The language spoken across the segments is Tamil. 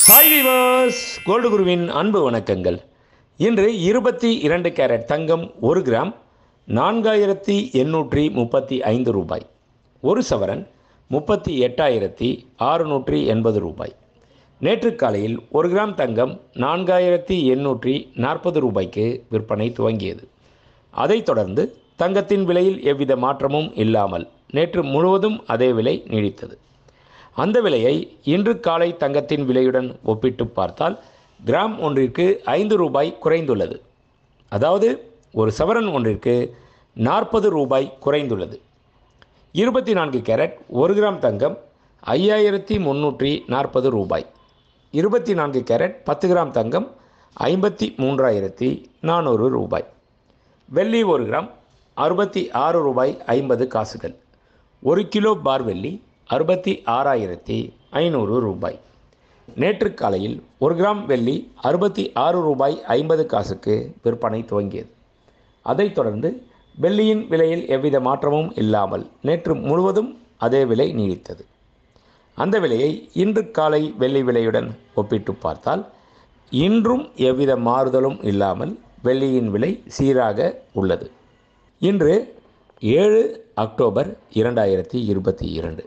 ஹாய் விவர்ஸ் கோல்டு குருவின் அன்பு வணக்கங்கள் இன்று இருபத்தி இரண்டு கேரட் தங்கம் ஒரு கிராம் நான்காயிரத்தி எண்ணூற்றி முப்பத்தி ஐந்து ரூபாய் ஒரு சவரன் முப்பத்தி எட்டாயிரத்தி ஆறுநூற்றி எண்பது ரூபாய் நேற்று காலையில் ஒரு கிராம் தங்கம் நான்காயிரத்தி எண்ணூற்றி நாற்பது ரூபாய்க்கு விற்பனை துவங்கியது அதைத் தொடர்ந்து தங்கத்தின் விலையில் எவ்வித மாற்றமும் இல்லாமல் நேற்று முழுவதும் அதே விலை நீடித்தது அந்த விலையை இன்று காலை தங்கத்தின் விலையுடன் ஒப்பிட்டு பார்த்தால் கிராம் ஒன்றிற்கு ஐந்து ரூபாய் குறைந்துள்ளது அதாவது ஒரு சவரன் ஒன்றிற்கு நாற்பது ரூபாய் குறைந்துள்ளது இருபத்தி நான்கு கேரட் ஒரு கிராம் தங்கம் ஐயாயிரத்தி முந்நூற்றி நாற்பது ரூபாய் இருபத்தி நான்கு கேரட் பத்து கிராம் தங்கம் ஐம்பத்தி மூன்றாயிரத்தி நானூறு ரூபாய் வெள்ளி ஒரு கிராம் அறுபத்தி ஆறு ரூபாய் ஐம்பது காசுகள் ஒரு கிலோ பார் வெள்ளி அறுபத்தி ஆறாயிரத்தி ஐநூறு ரூபாய் நேற்று காலையில் ஒரு கிராம் வெள்ளி அறுபத்தி ஆறு ரூபாய் ஐம்பது காசுக்கு விற்பனை துவங்கியது அதைத் தொடர்ந்து வெள்ளியின் விலையில் எவ்வித மாற்றமும் இல்லாமல் நேற்று முழுவதும் அதே விலை நீடித்தது அந்த விலையை இன்று காலை வெள்ளி விலையுடன் ஒப்பிட்டு பார்த்தால் இன்றும் எவ்வித மாறுதலும் இல்லாமல் வெள்ளியின் விலை சீராக உள்ளது இன்று ஏழு அக்டோபர் இரண்டாயிரத்தி இருபத்தி இரண்டு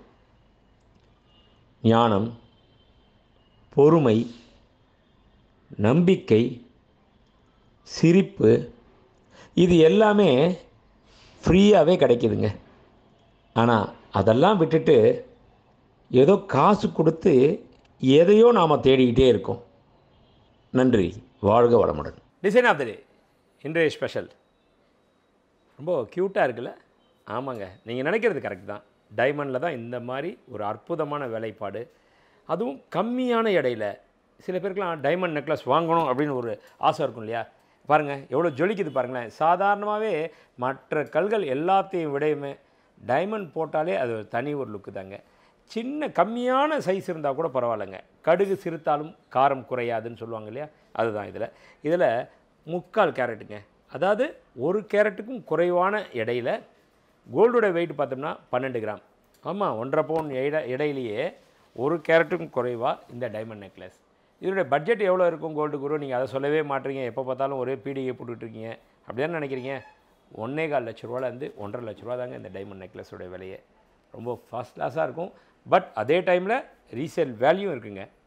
ஞானம் பொறுமை நம்பிக்கை சிரிப்பு இது எல்லாமே ஃப்ரீயாகவே கிடைக்குதுங்க ஆனால் அதெல்லாம் விட்டுட்டு ஏதோ காசு கொடுத்து எதையோ நாம் தேடிக்கிட்டே இருக்கோம் நன்றி வாழ்க வளமுடன் டிசைன் ஆஃப் த டே இன்றைய ஸ்பெஷல் ரொம்ப க்யூட்டாக இருக்குல்ல ஆமாங்க நீங்கள் நினைக்கிறது கரெக்ட் தான் டைமண்டில் தான் இந்த மாதிரி ஒரு அற்புதமான வேலைப்பாடு அதுவும் கம்மியான எடையில் சில பேருக்குலாம் டைமண்ட் நெக்லஸ் வாங்கணும் அப்படின்னு ஒரு ஆசை இருக்கும் இல்லையா பாருங்கள் எவ்வளோ ஜொலிக்குது பாருங்களேன் சாதாரணமாகவே மற்ற கல்கள் எல்லாத்தையும் விடையுமே டைமண்ட் போட்டாலே அது ஒரு தனி ஒரு லுக்கு தாங்க சின்ன கம்மியான சைஸ் இருந்தால் கூட பரவாயில்லைங்க கடுகு சிறுத்தாலும் காரம் குறையாதுன்னு சொல்லுவாங்க இல்லையா அதுதான் இதில் இதில் முக்கால் கேரட்டுங்க அதாவது ஒரு கேரட்டுக்கும் குறைவான எடையில் கோல்டோட வெயிட் பார்த்தோம்னா பன்னெண்டு கிராம் ஆமாம் ஒன்றரை பவுன் எடை இடையிலேயே ஒரு கேரட்டுக்கும் குறைவாக இந்த டைமண்ட் நெக்லஸ் இதனுடைய பட்ஜெட் எவ்வளோ இருக்கும் கோல்டு குரு நீங்கள் அதை சொல்லவே மாட்டீங்க எப்போ பார்த்தாலும் ஒரே பீடிகை போட்டுட்ருக்கீங்க அப்படி தானே நினைக்கிறீங்க ஒன்றே கால் லட்ச ரூபாலேருந்து ஒன்றரை லட்ச ரூபா தாங்க இந்த டைமண்ட் நெக்லஸோட விலையே ரொம்ப ஃபஸ்ட் கிளாஸாக இருக்கும் பட் அதே டைமில் ரீசேல் வேல்யூ இருக்குங்க